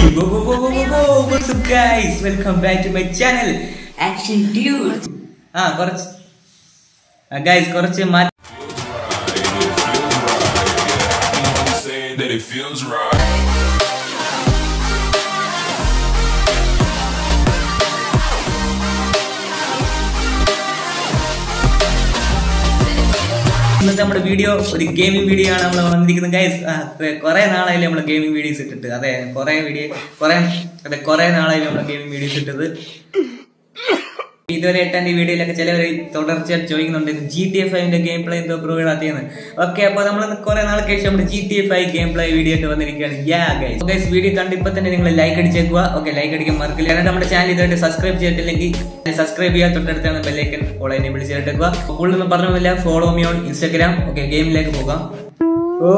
Whoa, whoa, whoa, whoa, whoa, whoa. What's up, guys? Welcome back to my channel, Action Dude. ആ കുറച്ച് guys കുറച്ച് മാറ്റം saying that it feels right. ഇന്നത്തെ നമ്മുടെ video ഒരു gaming video ആണ് നമ്മൾ വന്നിരിക്കുന്നത് ഗൈസ് കുറെ നാളായില്ലേ നമ്മൾ ഗെയിമിംഗ് വീഡിയോസ് ഇട്ടിട്ട് അതെ കുറെ വീഡിയോ കുറെ അതെ കുറെ നാളായില്ലേ നമ്മൾ ഗെയിമിംഗ് വീഡിയോസ് ഇട്ടത് ഇതുവരെ എട്ടാം തീയതി വീഡിയോയിലൊക്കെ ചിലവർ തുടർച്ചയായിട്ട് ചോദിക്കുന്നുണ്ട് ജി ടി എഫ് ഐന്റെ ഗെയിം പ്ലേ എന്തോ പ്രൂവ് ചെയ്യാത്തതെന്ന് ഓക്കെ അപ്പൊ നമ്മൾ കുറെ നാൾക്ക് ശേഷം നമ്മുടെ G T F I game play video ആയിട്ട് വന്നിരിക്കുകയാണ് യാ ഗൈസ് ഗൈസ് വീഡിയോ കണ്ട് ഇപ്പൊ തന്നെ നിങ്ങൾ ലൈക്ക് അടിച്ചേക്കുക ഓക്കെ ലൈക്ക് അടിക്കാൻ മറക്കില്ല കാരണം നമ്മുടെ ചാനൽ ഇതുമായിട്ട് സബ്സ്ക്രൈബ് ചെയ്തിട്ടില്ലെങ്കിൽ സബ്സ്ക്രൈബ് ചെയ്യാൻ തൊട്ടടുത്താണ് ബെല്ലൈക്കൻ ഫോളോ എന്നെ വിളിച്ച് ചെയ്തിട്ടേക്കുക കൂടുതലൊന്നും പറഞ്ഞില്ല follow me on Instagram okay ഗെയിമിലേക്ക് പോകാം ഓ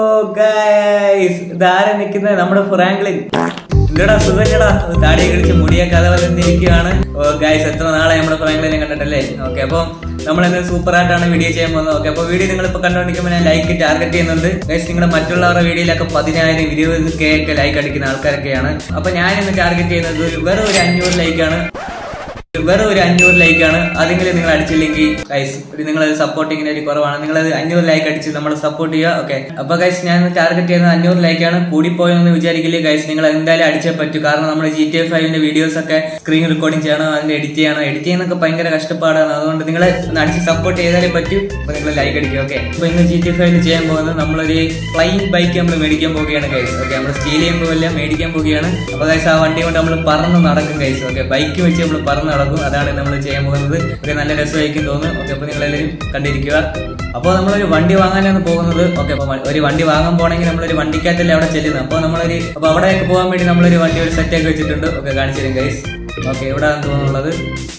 ഗൈസ് ഇതാരെ നിൽക്കുന്നത് നമ്മുടെ ഫ്രാങ്ക്ലിൻ എന്താടാ സുഖല്ലടാ താടിയെ കളിച്ച് മുടിയൊക്കെ അതേപോലെ തന്നെ ഇരിക്കുകയാണ് ഓ ഗൈസ് എത്ര നാളെ നമ്മുടെ ഫ്രാങ്ക്ലിനെ കണ്ടിട്ടല്ലേ ഓക്കെ അപ്പോൾ നമ്മൾ ഇന്ന് സൂപ്പർ ആയിട്ടാണ് വീഡിയോ ചെയ്യാൻ പോകുന്നത് ഓക്കെ അപ്പോൾ വീഡിയോ നിങ്ങൾ ഇപ്പോൾ കണ്ടുകൊണ്ടിരിക്കുമ്പോൾ ഞാൻ ലൈക്ക് ടാർഗറ്റ് ചെയ്യുന്നുണ്ട് ഗൈസ് നിങ്ങളുടെ മറ്റുള്ളവരുടെ വീഡിയോയിലൊക്കെ പതിനായിരം ഇരുപത് കെ ഒക്കെ ലൈക്ക് അടിക്കുന്ന ആൾക്കാരൊക്കെയാണ് അപ്പോൾ ഞാൻ ഇന്ന് ടാർഗറ്റ് ചെയ്യുന്നത് ഒരു- വെറും ഒരു അഞ്ഞൂറ് ലൈക്കാണ് വെറും ഒരു അഞ്ഞൂറ് ലൈക്കാണ് അതെങ്കിലും നിങ്ങൾ അടിച്ചില്ലെങ്കിൽ ഗൈസ് നിങ്ങൾ സപ്പോർട്ടിങ്ങിന് ഒരു കുറവാണ് നിങ്ങൾ അഞ്ഞൂറ് ലൈക്ക് അടിച്ച് നമ്മൾ സപ്പോർട്ട് ചെയ്യുക ഓക്കെ അപ്പൊ ഗൈസ് ഞാൻ ടാർഗറ്റ് ചെയ്യുന്നത് അഞ്ഞൂറ് ലൈക്കാണ് കൂടിപ്പോയെന്ന് വിചാരിക്കില്ലേ ഗൈസ് നിങ്ങൾ എന്തായാലും അടിച്ചേ പറ്റൂ കാരണം നമ്മൾ ജി ടി എഫ് ഫൈവിന്റെ വീഡിയോസ് ഒക്കെ സ്ക്രീൻ റെക്കോർഡിംഗ് ചെയ്യണം അതിന്റെ എഡിറ്റ് ചെയ്യണം എഡിറ്റ് ചെയ്യുന്നൊക്കെ ഭയങ്കര കഷ്ടപ്പാടാണ് അതുകൊണ്ട് നിങ്ങൾ അടിച്ച് സപ്പോർട്ട് ചെയ്താലേ പറ്റൂ അപ്പൊ നിങ്ങൾ ലൈക്ക് അടിക്കുക ഓക്കെ അപ്പൊ ഇന്ന് ജി ടി എഫ് ഫൈവിൽ ചെയ്യാൻ പോകുന്നത് നമ്മളൊരു ഫ്ലൈങ് ബൈക്ക് നമ്മൾ മേടിക്കാൻ പോവുകയാണ് ഗൈസ് ഓക്കെ നമ്മൾ സ്റ്റീൽ ചെയ്യാൻ പോകില്ല മേടിക്കാൻ പോവുകയാണ് അപ്പൊ ഗൈസ് ആ വണ്ടി കൊണ്ട് നമ്മൾ പറന്ന് നടക്കും ഗൈസ് ഓക്കെ ബൈക്ക് വെച്ച് നമ്മൾ പറന്ന് നടക്കും അതാണ് നമ്മൾ ചെയ്യാൻ പോകുന്നത് ഓക്കെ നല്ല രസമായിരിക്കും തോന്നുന്നു ഓക്കെ അപ്പൊ നിങ്ങൾ എല്ലാവരും കണ്ടിരിക്കുക അപ്പോൾ നമ്മളൊരു വണ്ടി വാങ്ങാനാണ് പോകുന്നത് ഓക്കെ അപ്പൊ ഒരു വണ്ടി വാങ്ങാൻ പോകണമെങ്കിൽ നമ്മളൊരു വണ്ടിക്കകത്തല്ലേ അവിടെ ചെല്ലുന്നത് അപ്പോൾ നമ്മളൊരു അപ്പൊ അവിടെയൊക്കെ പോകാൻ വേണ്ടി നമ്മളൊരു വണ്ടി ഒരു സെറ്റ് ആക്കി വെച്ചിട്ടുണ്ട് ഓക്കെ കാണിച്ചു തരും ഗൈസ് ഓക്കെ എവിടെയാണെന്ന് തോന്നുന്നുള്ളത്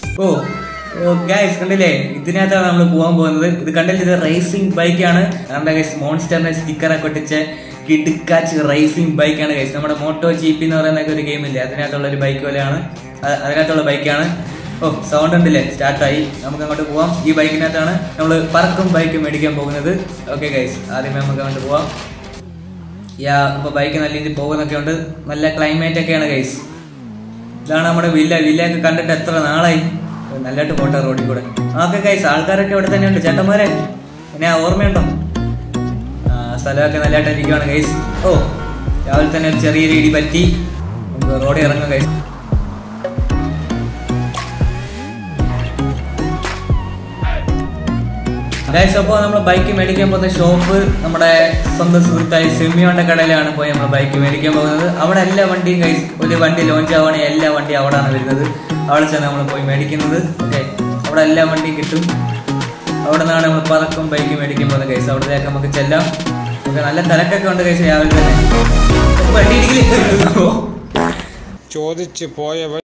ഓ ഗൈസ് കണ്ടില്ലേ ഇതിനകത്താണ് നമ്മൾ പോകാൻ പോകുന്നത് ഇത് കണ്ടില്ലേ ഇത് റേസിംഗ് ബൈക്കാണ് നമ്മുടെ ഗൈസ് മോൺസ്റ്ററിന്റെ സ്റ്റിക്കറൊക്കെ ഒട്ടിച്ച കിടുക്കാച്ച് റേസിംഗ് ബൈക്കാണ് ഗൈസ് നമ്മുടെ മോട്ടോ ജീപ്പി എന്ന് പറയുന്ന ഒരു ഗെയിം ഇല്ലേ അതിനകത്തുള്ള ഒരു ബൈക്ക് പോലെയാണ് അ- അതിനകത്തുള്ള ബൈക്കാണ് ഓ സൗണ്ട് ഉണ്ടല്ലേ സ്റ്റാർട്ടായി നമുക്ക് അങ്ങോട്ട് പോവാം ഈ ബൈക്കിനകത്താണ് നമ്മൾ പറക്കും ബൈക്ക് മേടിക്കാൻ പോകുന്നത് ഓക്കെ ഗൈസ് ആദ്യമേ നമുക്ക് അങ്ങോട്ട് പോവാം യാ അപ്പൊ ബൈക്ക് നല്ല രീതിയിൽ പോകുന്നൊക്കെ ഉണ്ട് നല്ല ക്ലൈമറ്റ് ഒക്കെയാണ് ഗൈസ് ഇതാണ് നമ്മുടെ വില്ല വില്ലയൊക്കെ കണ്ടിട്ട് എത്ര നാളായി നല്ലതായിട്ട് പോട്ടെ റോഡിൽ കൂടെ ഓക്കെ ഗൈസ് ആൾക്കാരൊക്കെ ഇവിടെ തന്നെ ഉണ്ട് ചേട്ടന്മാരെ എന്നെ ഓർമ്മയുണ്ടോ ആ, സ്ഥലമൊക്കെ നല്ലതായിട്ട് ഇരിക്കുവാണ് ഗൈസ് ഓ രാവിലെ തന്നെ ഒരു ചെറിയൊരു ഇടി പറ്റി നമുക്ക് റോഡിൽ ഇറങ്ങാം ഗൈസ് ഗൈസ് അപ്പോൾ നമ്മൾ ബൈക്ക് മേടിക്കാൻ പോകുന്ന ഷോപ്പ് നമ്മുടെ സ്വന്തം സുഹൃത്തായ സിമിയോന്റെ കടയിലാണ് പോയി നമ്മൾ ബൈക്ക് മേടിക്കാൻ പോകുന്നത് അവിടെ എല്ലാ വണ്ടിയും ഗൈസ് ഒരു വണ്ടി ലോഞ്ച് ആവുകയാണെങ്കിൽ എല്ലാ വണ്ടിയും അവിടെയാണ് വരുന്നത് അവിടെ ചെന്ന് നമ്മൾ പോയി മേടിക്കുന്നത് ഓക്കെ അവിടെ എല്ലാ വണ്ടിയും കിട്ടും അവിടെ നിന്നാണ് നമ്മൾ പറക്കും ബൈക്ക് മേടിക്കാൻ പോകുന്നത് ഗൈസ് അവിടത്തേക്ക് നമുക്ക് ചെല്ലാം ഓക്കെ നല്ല തിരക്കൊക്കെ ഉണ്ട് ഗൈസ് രാവിലെ തന്നെ വണ്ടി ഇടിക്കല്. ചോദിച്ചു പോയവൻ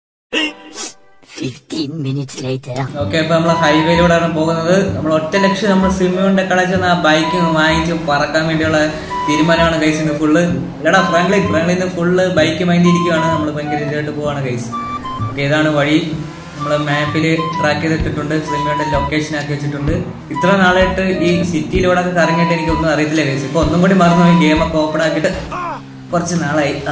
15 minutes later. ഓക്കെ അപ്പൊ നമ്മൾ ഹൈവേയിലൂടെയാണ് പോകുന്നത് നമ്മൾ ഒറ്റ ലക്ഷം നമ്മൾ സിമ്മിയുടെ കട ചെന്ന് ആ ബൈക്ക് വാങ്ങിച്ച് പറക്കാൻ വേണ്ടിയുള്ള തീരുമാനമാണ് ഗൈസ് ഇന്ന് ഫുള്ള് എടാ ഫ്രാങ്ക്ലിൻ ഫ്രാങ്ക്ലിൻ ഇന്ന് ഫുള്ള് ബൈക്ക് മൈൻഡ് ഇരിക്കുവാണ് നമ്മൾ ഭയങ്കര ഇതായിട്ട് പോവാണ് ഗൈസ് ഓക്കെ ഇതാണ് വഴി നമ്മൾ മാപ്പിൽ ട്രാക്ക് ചെയ്തിട്ടുണ്ട് സിമ്മിയുടെ ലൊക്കേഷൻ ആക്കി വെച്ചിട്ടുണ്ട് ഇത്ര നാളായിട്ട് ഈ സിറ്റിയിലൂടെ ഒക്കെ കറങ്ങിയിട്ട് എനിക്ക് ഒന്നും അറിയത്തില്ല ഗൈസ് ഇപ്പൊ ഒന്നും കൂടി മറന്നു പോയി ഗെയിമൊക്കെ ഓപ്പൺ ആക്കിയിട്ട് കുറച്ച് നാളായി ആ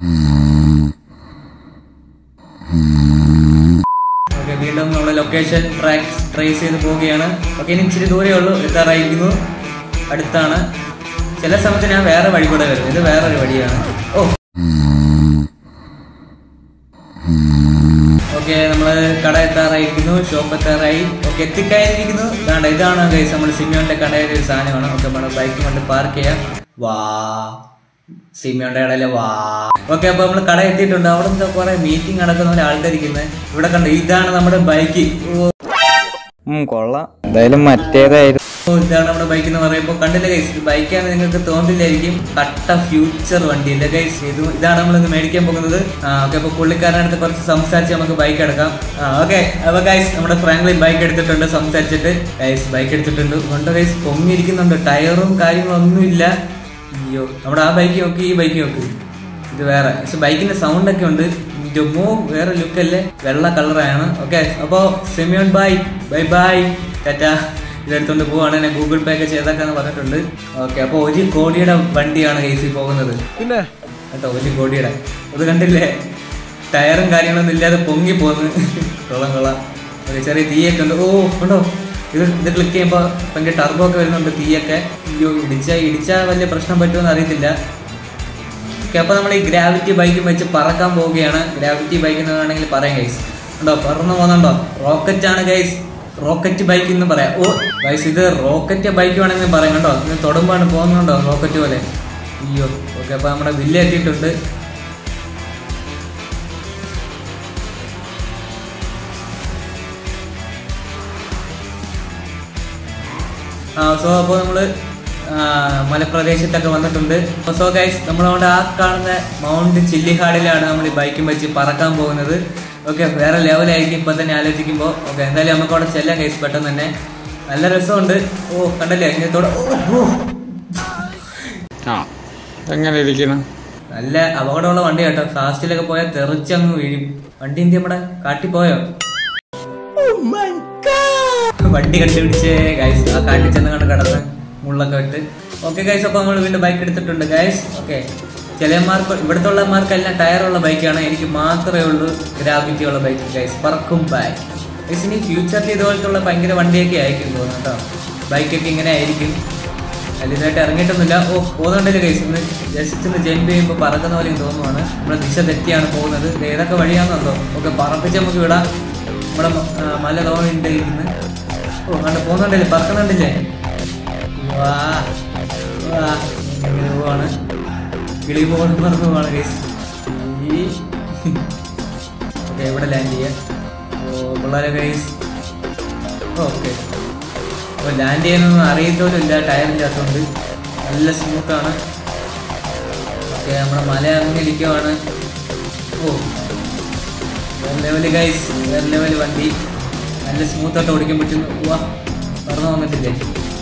ഓക്കെ വീണ്ടും നമ്മൾ ലൊക്കേഷൻ ട്രാക്ക് ട്രേസ് ചെയ്ത് പോവുകയാണ് ഓക്കെ ഇനി ഇച്ചിരി ദൂരേ ഉള്ളൂ എത്താറായിരിക്കുന്നു അടുത്താണ് ചില സമയത്ത് ഞാൻ വേറെ വഴി കൂടെ വരും ഇത് വേറൊരു വഴിയാണ് ഓ ഓക്കെ നമ്മൾ കട എത്താറായിരിക്കുന്നു ഷോപ്പ് എത്താറായി ഓക്കെ എത്തിക്കഴിഞ്ഞിരിക്കുന്നു ഇതാണ്ട് ഇതാണ് ഗൈസ് നമ്മൾ സിമിയോന്റെ കടയിലെ ഒരു സാധനമാണ് ഓക്കെ നമ്മൾ ബൈക്ക് കൊണ്ട് പാർക്ക് ചെയ്യാം വാ സിമിയോന്റെ കടയിലെ വാ ഓക്കെ അപ്പൊ നമ്മൾ കട എത്തിയിട്ടുണ്ട് അവിടെ എന്താ കുറെ മീറ്റിംഗ് നടക്കുന്ന പോലെ ആൾക്കാരിക്കുന്നത് ഇവിടെ കണ്ടു ഇതാണ് നമ്മുടെ ബൈക്ക് ഓ കൊള്ളാം എന്തായാലും മറ്റേതായിരുന്നു ഓ, ഇതാണ് നമ്മുടെ ബൈക്ക് എന്ന് പറയുമ്പോൾ കണ്ടില്ല ഗൈസ് ബൈക്കാണ് നിങ്ങൾക്ക് തോന്നില്ലായിരിക്കും കട്ട ഫ്യൂച്ചർ വണ്ടിയില്ല ഗൈസ് ഇത് ഇതാണ് നമ്മൾ ഇന്ന് മേടിക്കാൻ പോകുന്നത് ആ ഓക്കെ അപ്പൊ പുള്ളിക്കാരൻ്റെ അടുത്ത് കുറച്ച് സംസാരിച്ച് നമുക്ക് ബൈക്ക് എടുക്കാം ആ ഓക്കെ അപ്പൊ ഗൈസ് നമ്മുടെ ഫ്രാങ്ക്ലിൻ ബൈക്ക് എടുത്തിട്ടുണ്ട് സംസാരിച്ചിട്ട് ഗൈസ് ബൈക്ക് എടുത്തിട്ടുണ്ട് കൊണ്ട് ഗൈസ് പൊങ്ങിയിരിക്കുന്നുണ്ട് ടയറും കാര്യങ്ങളും ഒന്നുമില്ല അയ്യോ നമ്മുടെ ആ ബൈക്ക് നോക്കി ഈ ബൈക്ക് നോക്ക് ഇത് വേറെ പക്ഷെ ബൈക്കിന്റെ സൗണ്ട് ഒക്കെ ഉണ്ട് ജമ്മു വേറെ ലുക്ക് അല്ലേ വെള്ള കളറാണ് ഓക്കെ അപ്പോ സെമിയോൺ ബൈ ബൈ ബൈ ടാറ്റ ഇതെടുത്തോണ്ട് പോവാണ് എന്നെ ഗൂഗിൾ പേ ഒക്കെ ചെയ്തേക്കാന്ന് പറഞ്ഞിട്ടുണ്ട് ഓക്കെ അപ്പൊ ഒരു കോടിയുടെ വണ്ടിയാണ് കേസി പോകുന്നത് പിന്നെ കേട്ടോ വലിയ കൊടിയുടെ അത് കണ്ടില്ലേ ടയറും കാര്യങ്ങളൊന്നും ഇല്ലാതെ പൊങ്ങി പോന്ന് കൊള്ളാം കൊള്ളാം ഒരു ചെറിയ തീയൊക്കെ ഉണ്ട് ഓ ഉണ്ടോ ഇത് ഇത് ക്ലിക്ക് ചെയ്യുമ്പോൾ ഭയങ്കര ടർബോ ഒക്കെ വരുന്നുണ്ട് തീയൊക്കെ അയ്യോ ഇടിച്ചാൽ ഇടിച്ചാൽ വലിയ പ്രശ്നം പറ്റുമെന്ന് അറിയത്തില്ല ഓക്കെ അപ്പോൾ നമ്മൾ ഈ ഗ്രാവിറ്റി ബൈക്കും വെച്ച് പറക്കാൻ പോവുകയാണ് ഗ്രാവിറ്റി ബൈക്ക് എന്ന് വേണമെങ്കിൽ പറയാം ഗൈസ് ഉണ്ടോ പറന്നു പോകുന്നുണ്ടോ റോക്കറ്റ് ആണ് ഗൈസ് റോക്കറ്റ് ബൈക്ക് എന്ന് പറയാം ഓ ഗൈസ് ഇത് റോക്കറ്റ് ബൈക്ക് വേണമെങ്കിൽ പറയാം കേട്ടോ ഇത് തൊടുമ്പാണ് പോകുന്നുണ്ടോ റോക്കറ്റ് പോലെ അയ്യോ ഓക്കെ അപ്പോൾ നമ്മുടെ വില്ല എത്തിയിട്ടുണ്ട് ആ സോ അപ്പോൾ നമ്മൾ മലപ്രദേശത്തൊക്കെ വന്നിട്ടുണ്ട് സോ ഗൈസ് നമ്മളവിടെ ആ കാണുന്ന മൗണ്ട് ചില്ലിഹാടിലാണ് നമ്മൾ ഈ ബൈക്കും വെച്ച് പറക്കാൻ പോകുന്നത് ഓക്കെ വേറെ ലെവലായിരിക്കും ഇപ്പം തന്നെ ആലോചിക്കുമ്പോൾ ഓക്കെ എന്തായാലും നമുക്ക് അവിടെ ചെല്ലാം ഗൈസ് പെട്ടെന്ന് തന്നെ നല്ല രസമുണ്ട് ഓ കണ്ടല്ലേ ഇങ്ങനത്തോടെ ഓ, ഓ. ആ എങ്ങനെ ഇരിക്കണം നല്ല അപകടമുള്ള വണ്ടി കേട്ടോ ഫാസ്റ്റിലൊക്കെ പോയാൽ തെറിച്ചങ്ങ് വീഴും വണ്ടി എന്തി നമ്മുടെ കാട്ടിപ്പോയോ വണ്ടി കണ്ടുപിടിച്ച് ഗൈസ് ആ കാട്ടിൽ ചെന്ന് കണ്ട് കിടന്ന് മുള്ളൊക്കെ ഇട്ട് ഓക്കെ ഗൈസ് അപ്പോൾ നമ്മൾ വീണ്ടും ബൈക്ക് എടുത്തിട്ടുണ്ട് ഗൈസ് ഓക്കെ ചിലമാർക്ക് ഇവിടുത്തെ ഉള്ളമാർക്കെല്ലാം ടയറുള്ള ബൈക്കാണ് എനിക്ക് മാത്രമേ ഉള്ളൂ ഗ്രാവിറ്റി ഉള്ള ബൈക്ക് ഗൈസ് പറക്കും ബൈക്ക് ഗൈസ് ഇനി ഫ്യൂച്ചറിൽ ഇതുപോലത്തുള്ള ഭയങ്കര വണ്ടിയൊക്കെ ആയിരിക്കും തോന്നുന്നു കേട്ടോ ബൈക്കൊക്കെ ഇങ്ങനെ ആയിരിക്കും വലുതായിട്ട് ഇറങ്ങിയിട്ടൊന്നുമില്ല ഓ പോകുന്നുണ്ടല്ലോ കൈസ് ഒന്ന് ജസ്റ്റ് ഒന്ന് ജമ്പ് ചെയ്യുമ്പോൾ പറക്കുന്ന പോലെ തോന്നുവാണ് നമ്മുടെ ദിശ തെറ്റിയാണ് പോകുന്നത് ഇത് ഏതൊക്കെ വഴിയാണെന്നുണ്ടോ ഓക്കെ പറപ്പിച്ച് നമുക്ക് വിടാം നമ്മുടെ മ- ആ, മല തോന്നുന്നുണ്ട് ഇന്ന് ഓ കണ്ട് പോകുന്നുണ്ടല്ലേ പറക്കുന്നുണ്ടല്ലേ വാ വാ ഇങ്ങനെ പോവാണ് കിളി പോകണം പറന്ന് പോവാണ് കൈസ് ഈ ഓക്കെ എവിടെ ലാൻഡ് ചെയ്യാം ഓ പിള്ളേരെ കൈസ് ഓക്കെ അപ്പോൾ ലാൻഡ് ചെയ്യാനൊന്നും അറിയത്തോലുമില്ല ടയറില്ലാത്തതുകൊണ്ട് നല്ല സ്മൂത്താണ് ഓക്കെ നമ്മുടെ മല അങ്ങനെ ഇരിക്കുവാണ് ഓ വേറെ ലെവല് ഗൈസ് വേറെ ലെവല് വണ്ടി നല്ല സ്മൂത്തായിട്ട് ഓടിക്കാൻ പറ്റുന്നു വാ പറഞ്ഞു വന്നിട്ടില്ലേ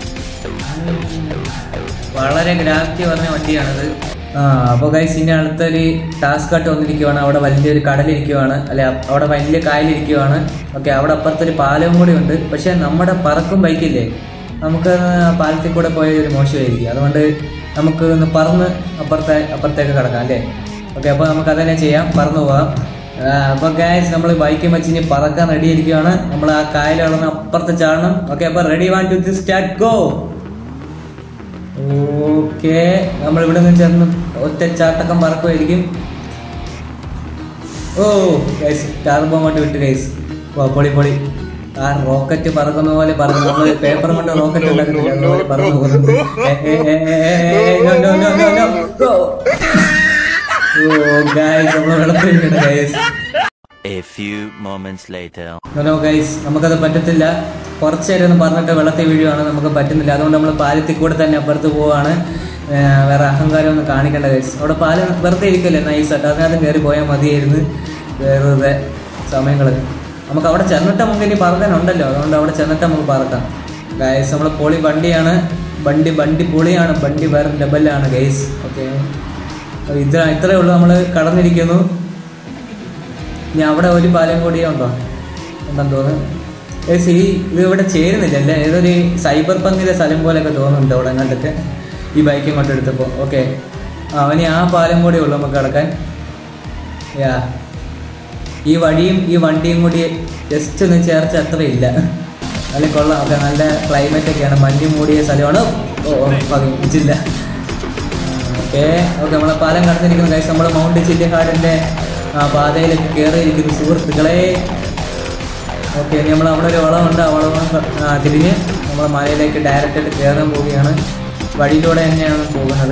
വളരെ ഗ്രാഫ്റ്റി പറഞ്ഞ വണ്ടിയാണത് ആ അപ്പോൾ ഗൈസ് ഇനി അടുത്തൊരു ടാസ്ക് ആയിട്ട് വന്നിരിക്കുവാണ് അവിടെ വലിയൊരു കടലിരിക്കുവാണ് അല്ലെ അവിടെ വലിയ കായലിരിക്കുവാണ് ഓക്കെ അവിടെ അപ്പുറത്തൊരു പാലവും കൂടി ഉണ്ട് പക്ഷെ നമ്മുടെ പറക്കും ബൈക്കില്ലേ നമുക്ക് ആ പാലത്തിൽ കൂടെ പോയ ഒരു മോശമായിരിക്കും അതുകൊണ്ട് നമുക്ക് ഒന്ന് പറന്ന് അപ്പുറത്തെ അപ്പുറത്തേക്ക് കിടക്കാം അല്ലേ ഓക്കെ അപ്പോൾ നമുക്ക് അതന്നെ ചെയ്യാം പറന്നു പോവാം അപ്പോൾ ഗൈസ് നമ്മൾ ബൈക്കും വെച്ച് ഇനി പറക്കാൻ റെഡി ആയിരിക്കുവാണ് നമ്മൾ ആ കായൽ കടന്ന് അപ്പുറത്ത് ചാടണം ഓക്കെ അപ്പോൾ ready one two start go okay നമ്മൾ ഇവിടെ നിന്ന് ചേർന്ന് ഒറ്റ ചാട്ടക്കം പറക്കുമായിരിക്കും ഓ ഗൈസ് കാർബോ കൊണ്ട് വിട്ട് ഗൈസ് ഓ പൊളി പൊളി ആ റോക്കറ്റ് പറക്കുന്ന പോലെ പറന്നു നമ്മൾ പേപ്പർ കൊണ്ട് റോക്കറ്റ് ഉണ്ടാക്കുന്നില്ല അതുപോലെ പറന്നു പോകുന്നുണ്ട് ഏ, ഏ, ഏ, ഏ, ഏ, ഏ, no, no, no, no, no. Go. ഓ ഗൈസ് നമ്മൾ വെള്ളത്തിലിരിക്കണം guys A few moments later. Hello guys നമുക്കത് പറ്റത്തില്ല കുറച്ച് നേരം ഒന്ന് പറഞ്ഞിട്ട് വെള്ളത്തിൽ വീഴുവാണ് നമുക്ക് പറ്റുന്നില്ല അതുകൊണ്ട് നമ്മൾ പാലത്തിൽ കൂടെ തന്നെ അപ്പുറത്ത് പോവാണ് ഏർ വേറെ അഹങ്കാരം ഒന്നും കാണിക്കേണ്ട ഗൈസ് അവിടെ പാല് വെറുതെ ഇരിക്കല്ലേ നൈസായിട്ട് അതിനകത്ത് കയറി പോയാൽ മതിയായിരുന്നു വെറുതെ സമയങ്ങൾ നമുക്ക് അവിടെ ചെന്നിട്ട് നമുക്ക് ഇനി പറക്കാനുണ്ടല്ലോ അതുകൊണ്ട് അവിടെ ചെന്നിട്ട് നമുക്ക് പറക്കാം ഗൈസ് നമ്മൾ പൊളി വണ്ടിയാണ് വണ്ടി വണ്ടി പൊളിയാണ് വണ്ടി വേറെ ലെവലാണ് ഗൈസ് ഓക്കെ ഇത്ര ഇത്രയേ ഉള്ളൂ നമ്മൾ കടന്നിരിക്കുന്നു ഇനി അവിടെ ഒരു പാലം കൂടിയേ ഉണ്ടോ ഉണ്ടെന്ന് തോന്നുന്നു ഏസ് ഈ ഇത് ഇവിടെ ചേരുന്നില്ല അല്ലേ ഏതൊരു സൈബർ പങ്കിലെ സ്ഥലം പോലെയൊക്കെ തോന്നുന്നുണ്ട് അവിടെ അങ്ങോട്ടൊക്കെ ഈ ബൈക്ക് ഇങ്ങോട്ട് എടുത്തപ്പോൾ ഓക്കെ ആ ഇനി ആ പാലം കൂടി ഉള്ളു നമുക്ക് കിടക്കാൻ യാ ഈ വഴിയും ഈ വണ്ടിയും കൂടി ജസ്റ്റ് ഒന്ന് ചേർച്ച അത്ര ഇല്ല നല്ല കൊള്ളാം ഓക്കെ നല്ല ക്ലൈമറ്റ് ഒക്കെയാണ് മഞ്ഞ് മൂടിയ സ്ഥലമാണ് ഓ പതിച്ചില്ല ഓക്കെ ഓക്കെ നമ്മളെ പാലം കടന്നിരിക്കുന്ന കാര്യം നമ്മൾ മൗണ്ട് ചില്ലിഹാടിൻ്റെ പാതയിലേക്ക് കയറിയിരിക്കുന്നു സുഹൃത്തുക്കളെ ഓക്കെ ഇനി നമ്മൾ അവിടെ ഒരു വളമുണ്ട് ആ വളം ആ, തിരിഞ്ഞ് നമ്മൾ മലയിലേക്ക് ഡയറക്റ്റ് ആയിട്ട് കയറാൻ പോവുകയാണ് വഴിയിലൂടെ തന്നെയാണ് പോകുന്നത്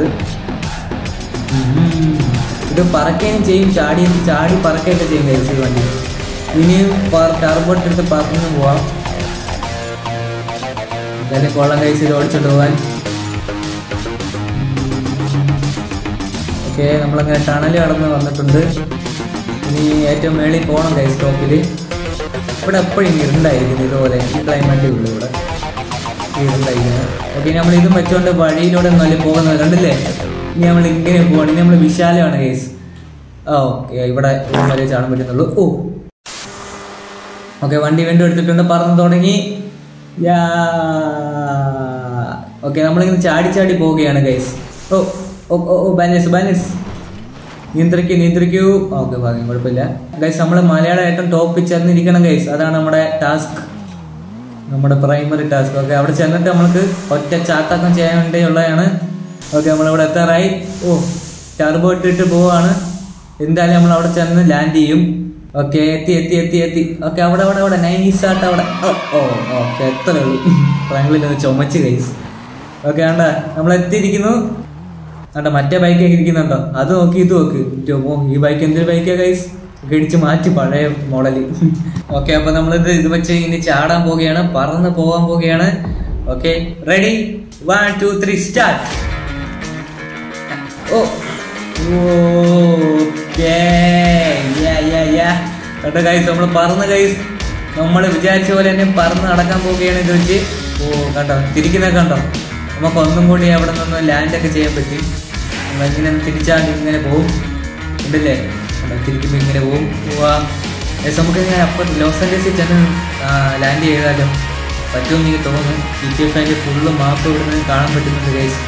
ഉം. ഇത് പറക്കുകയും ചെയ്യും ചാടി ചാടി പറക്കുകയൊക്കെ ചെയ്യും കൈസ് ഈ വണ്ടി ഇനിയും ടർബോട്ട് എടുത്ത് പറന്നു പോവാം എന്തായാലും കൊള്ളം കൈസ് ഇത് ഓടിച്ചോണ്ട് പോകാൻ ഓക്കെ നമ്മളങ്ങനെ ടണൽ കടന്ന് വന്നിട്ടുണ്ട് ഇനി ഏറ്റവും മേളിൽ പോകണം കൈ സ്റ്റോപ്പിൽ ഇവിടെ എപ്പോഴും ഇരുണ്ടായിരിക്കും ഇതുപോലെ ഈ ക്ലൈമറ്റേ ഉള്ളൂ ഇവിടെ ഈ ഇരുണ്ടായിരിക്കുന്നത് ഓക്കെ നമ്മൾ ഇതും വെച്ചുകൊണ്ട് വഴിയിലൂടെ നല്ല പോകുന്നത് കണ്ടില്ലേ ഇനി നമ്മൾ ഇങ്ങനെ പോവാണ് ഇനി നമ്മൾ വിശാലമാണ് കേസ് ആ ഓക്കെ ഇവിടെ ഇവിടെ വരെ ചാടാൻ പറ്റുന്നുള്ളൂ ഓ ഓക്കെ വണ്ടി വീണ്ടും എടുത്തിട്ടുണ്ട് പറന്ന് തുടങ്ങി യാ ഓക്കെ നമ്മളിങ്ങനെ ചാടി ചാടി പോവുകയാണ് ഗൈസ് ഓ ഓ ഓ ഓ ബാലൻസ് ബാലൻസ് നിയന്ത്രിക്കൂ നിയന്ത്രിക്കൂ ഓക്കെ ഭാഗ്യം കുഴപ്പമില്ല ഗൈസ് നമ്മൾ മലയാളം ഏറ്റവും ടോപ്പിൽ ചെന്നിരിക്കണം ഗൈസ് അതാണ് നമ്മുടെ ടാസ്ക് നമ്മുടെ പ്രൈമറി ടാസ്ക് ഓക്കെ അവിടെ ചെന്നിട്ട് നമുക്ക് ഒറ്റ ചാത്തക്കം ചെയ്യാൻ വേണ്ടിയുള്ളതാണ് ഓക്കെ നമ്മളിവിടെ എത്താറായി ഓ ടർബോ ഇട്ടിട്ട് പോവാണ് എന്തായാലും നമ്മൾ അവിടെ ചെന്ന് ലാൻഡ് ചെയ്യും ഓക്കെ എത്തി എത്തി എത്തി എത്തി ഓക്കെ അവിടെ അവിടെ അവിടെ നൈസ് ആയിട്ട് അവിടെ ഓ ഓ ഓക്കെ എത്രയേ ഉള്ളൂ ഫ്രാങ്ക്ലിൻ ഒന്ന് ചുമച്ച് കൈസ് ഓക്കെ ആണ്ട നമ്മൾ എത്തിയിരിക്കുന്നു ആണ്ട മറ്റേ ബൈക്കൊക്കെ ഇരിക്കുന്നുണ്ടോ അത് നോക്കി ഇത് നോക്ക് ചുമോ ഈ ബൈക്ക് എന്തൊരു ബൈക്കാ കൈസ് ഒക്കെ ഇടിച്ച് മാറ്റി പഴയ മോഡല് ഓക്കെ അപ്പൊ നമ്മളിത് ഇത് വെച്ച് ഇനി ചാടാൻ പോവുകയാണ് പറന്ന് പോകാൻ പോവുകയാണ് okay ready one two three start ഓ ഓക്കേ യാ യാ യാ കേട്ടോ ഗൈസ് നമ്മൾ പറന്ന് ഗൈസ് നമ്മൾ വിചാരിച്ച പോലെ തന്നെ പറന്ന് നടക്കാൻ പോവുകയാണ് ഇത് വെച്ച് ഓ കണ്ടോ തിരിക്കുന്ന കണ്ടോ നമുക്ക് ഒന്നും കൂടി അവിടെ നിന്ന് ലാൻഡൊക്കെ ചെയ്യാൻ പറ്റും നമ്മളിങ്ങനെ തിരിച്ചാണ്ട് ഇങ്ങനെ പോവും ഉണ്ടല്ലേ കണ്ടോ തിരിക്കുമ്പോൾ ഇങ്ങനെ പോവും പോവാം ഗൈസ് നമുക്ക് ഇങ്ങനെ അപ്പം ലോസ് ആൻഡേഴ്സിൽ ചെന്ന് ലാൻഡ് ചെയ്താലോ പറ്റുമെന്ന് എനിക്ക് തോന്നുന്നു ജി ടി എഫ് അതിൻ്റെ ഫുള്ള് മാപ്പ് ഇവിടുന്ന് കാണാൻ പറ്റുന്നുണ്ട് ഗൈസ്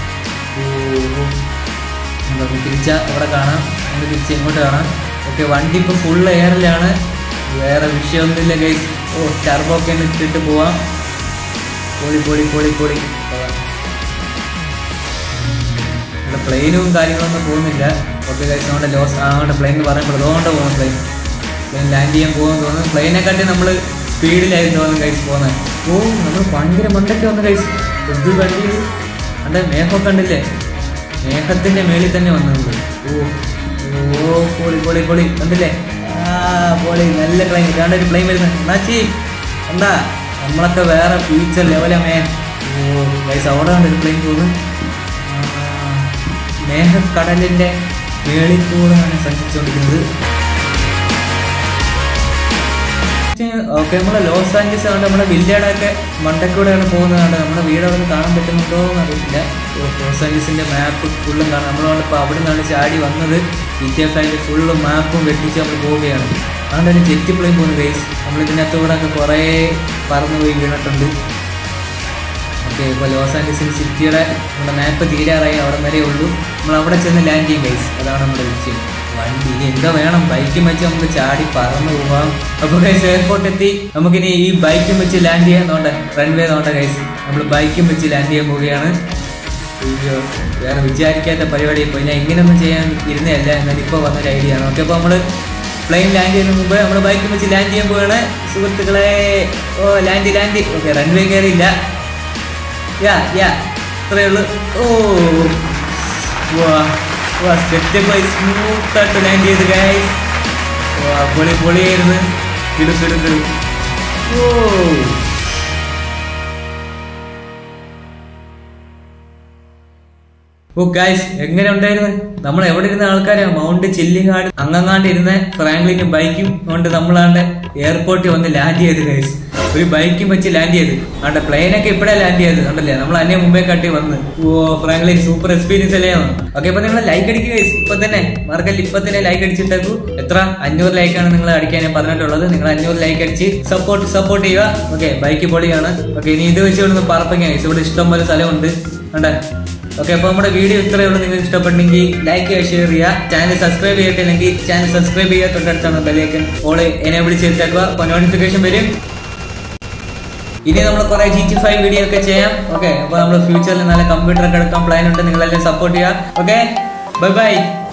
നമുക്ക് തിരിച്ച അവിടെ കാണാം നമുക്ക് തിരിച്ച് ഇങ്ങോട്ട് കാണാം ഓക്കെ വണ്ടി ഇപ്പോൾ ഫുൾ എയറിലാണ് വേറെ വിഷയമൊന്നുമില്ല ഗൈസ് ഓ ടർബോ ഒക്കെ ഒന്ന് ഇട്ടിട്ട് പോവാം പൊളി പൊളി പൊളി പൊളി പോവാം. ഇവിടെ പ്ലെയിനും കാര്യങ്ങളൊന്നും പോകുന്നില്ല ഓക്കെ ഗൈസ് നമ്മുടെ ലോസ് അങ്ങോട്ട് പ്ലെയിൻ എന്ന് പറയുമ്പോൾ അതുകൊണ്ട് പോകുന്നു പ്ലെയിൻ പ്ലെയിൻ ലാൻഡ് ചെയ്യാൻ പോകുമെന്ന് തോന്നുന്നു പ്ലെയിനെ കണ്ടി നമ്മൾ സ്പീഡിലായിരുന്നു തോന്നുന്നു ഗൈസ് പോകുന്നത് ഓ നമ്മൾ ഭയങ്കര മണ്ടയ്ക്ക് വന്നു ഗൈസ് എന്ത് വണ്ടി അണ്ട മേഘമൊക്കെ കണ്ടില്ലേ മേഘത്തിന്റെ മേളിൽ തന്നെ വന്നത് ഓ ഓ പൊളി പൊളി പൊളി കണ്ടില്ലേ ആ പൊളി നല്ല പ്ലെയിൻ ഇതാണ്ട് ഒരു പ്ലെയിൻ വരുന്നത് എന്നാച്ചി എന്താ നമ്മളൊക്കെ വേറെ ഫ്യൂച്ചർ ലെവലാ മേ ഓ ഗൈസ് അവിടെ ഉണ്ട് ഒരു പ്ലെയിൻ പോകുന്നു മേഘക്കടലിന്റെ മേളിൽ കൂടെയാണ് സഞ്ചരിച്ചുകൊണ്ടിരിക്കുന്നത് ഓക്കെ നമ്മളെ ലോസ് ആഞ്ചൽസ് ആണ് നമ്മുടെ വില്ലയുടെ ഒക്കെ മണ്ടക്കൂടെയാണ് പോകുന്നത് കണ്ടത് നമ്മുടെ വീട് അവിടെ കാണാൻ പറ്റുന്നുണ്ടോ എന്ന് അറിയില്ല ഓ, ലോസ് ആഞ്ചൽസിന്റെ മാപ്പ് ഫുള്ളും കാണാം നമ്മളവിടെ ഇപ്പോൾ അവിടെ നിന്നാണ് ചാടി വന്നത് ജി ടി എഫ് അതിൻ്റെ ഫുള്ളും മാപ്പും വെട്ടിച്ച് നമ്മൾ പോവുകയാണ് അതുകൊണ്ട് തന്നെ ജെറ്റ് പ്ലെയിൻ പോകുന്നു ഗൈസ് നമ്മൾ ഇതിനകത്തൂടെ ഒക്കെ കുറേ പറന്നു പോയി വീണിട്ടുണ്ട് ഓക്കെ ഇപ്പോൾ ലോസ് ആഞ്ചൽസിൽ സിറ്റിയുടെ നമ്മുടെ മാപ്പ് തീരാറായി അവിടെ വരെ ഉള്ളൂ നമ്മൾ അവിടെ ചെന്ന് ലാൻഡ് ചെയ്യും ഗൈസ് അതാണ് നമ്മുടെ ലക്ഷ്യം വണ്ടി ഇനി എന്താ വേണം ബൈക്കും വെച്ച് നമുക്ക് ചാടി പറന്നു പോവാം അപ്പോൾ ഗൈസ് എയർപോർട്ട് എത്തി നമുക്കിനി ഈ ബൈക്കും വെച്ച് ലാൻഡ് ചെയ്യാൻ നോണ്ട റൺവേ നോണ്ട ഗൈസ് നമ്മൾ ബൈക്കും വെച്ച് ലാൻഡ് ചെയ്യാൻ പോവുകയാണ് അയ്യോ വേറെ വിചാരിക്കാത്ത പരിപാടി ഇപ്പോൾ ഞാൻ ഇങ്ങനെയൊന്നും ചെയ്യാൻ ഇരുന്നതല്ല എന്നാൽ ഇപ്പോൾ വന്നൊരു ഐഡിയ ആണ് ഓക്കെ അപ്പോൾ നമ്മൾ പ്ലെയിൻ ലാൻഡ് ചെയ്യുന്നതിന് മുമ്പ് നമ്മൾ ബൈക്കും വെച്ച് ലാൻഡ് ചെയ്യാൻ പോവുകയാണ് സുഹൃത്തുക്കളെ ഓ ലാൻഡ് ലാൻഡ് ഓക്കെ റൺവേ കയറിയില്ല യാ യാ ഇത്രയേ ഉള്ളൂ ഓ വാ വാ സ്റ്റെപ്പ് സ്മൂത്ത് ആയിട്ട് ലാൻഡ് ചെയ്ത് ഗൈസ് വാ പൊളി പൊളിയായിരുന്നു കിടു കിടു കിടു ഓ ഓ ഗൈസ് എങ്ങനെ ഉണ്ടായിരുന്നു നമ്മൾ എവിടെ ഇരുന്ന ആൾക്കാരാ മൗണ്ട് ചില്ലിങ്ങാട് അങ്ങങ്ങാണ്ട് ഇരുന്ന ഫ്രാങ്ക്ലിനും ബൈക്കും കൊണ്ട് നമ്മളാണ്ട് എയർപോർട്ടിൽ വന്ന് ലാൻഡ് ചെയ്ത് ഗൈസ് ഒരു ബൈക്കും വെച്ച് ലാൻഡ് ചെയ്ത് ആണ്ടെ പ്ലെയിനൊക്കെ ഇപ്പഴേ ലാൻഡ് ചെയ്ത് കണ്ടല്ലേ നമ്മൾ അന്നെ മുമ്പേ കട്ടി വന്ന് ഓ ഫ്രാങ്ക്ലിൻ സൂപ്പർ എക്സ്പീരിയൻസ് അല്ലേ ഓക്കെ അപ്പൊ നിങ്ങൾ ലൈക്ക് അടിക്കുക ഗൈസ് ഇപ്പൊ തന്നെ മറക്കല്ല ഇപ്പൊ തന്നെ ലൈക്ക് അടിച്ചിട്ടേക്കു എത്ര അഞ്ഞൂറ് ലൈക്കാണ് നിങ്ങൾ അടിക്കാൻ ഞാൻ പറഞ്ഞിട്ടുള്ളത് നിങ്ങൾ അഞ്ഞൂറ് ലൈക്ക് അടിച്ച് സപ്പോർട്ട് സപ്പോർട്ട് ചെയ്യുക ഓക്കെ ബൈക്ക് പൊളിയാണ് ഓക്കെ ഇനി ഇത് വെച്ചുകൊണ്ട് പറപ്പിക്കാൻ ഗൈസ് ഇവിടെ ഇഷ്ടം പോലെ സ്ഥലമുണ്ട് കണ്ടേ ഓക്കെ അപ്പോൾ നമ്മുടെ വീഡിയോ ഇത്രയേ ഉള്ളൂ നിങ്ങൾക്ക് ഇഷ്ടപ്പെട്ടെങ്കിൽ ലൈക്ക് ചെയ്യുക ഷെയർ ചെയ്യുക ചാനൽ സബ്സ്ക്രൈബ് ചെയ്തിട്ടില്ലെങ്കിൽ ചാനൽ സബ്സ്ക്രൈബ് ചെയ്യുക തൊട്ടടുത്താണ് ബെല്ലേക്കൻ ഓള് എനേബിൾ ചെയ്തിട്ടേക്കുക അപ്പോൾ നോട്ടിഫിക്കേഷൻ വരും ഇനി നമ്മൾ കുറെ ജി ടി ഫൈവ് വീഡിയോ ഒക്കെ ചെയ്യാം ഓക്കെ അപ്പോൾ നമ്മൾ ഫ്യൂച്ചറിൽ നല്ല കമ്പ്യൂട്ടർ ഒക്കെ എടുക്കാൻ പ്ലാൻ ഉണ്ട് നിങ്ങളെല്ലാം സപ്പോർട്ട് ചെയ്യുക ഓക്കെ ബൈ ബൈ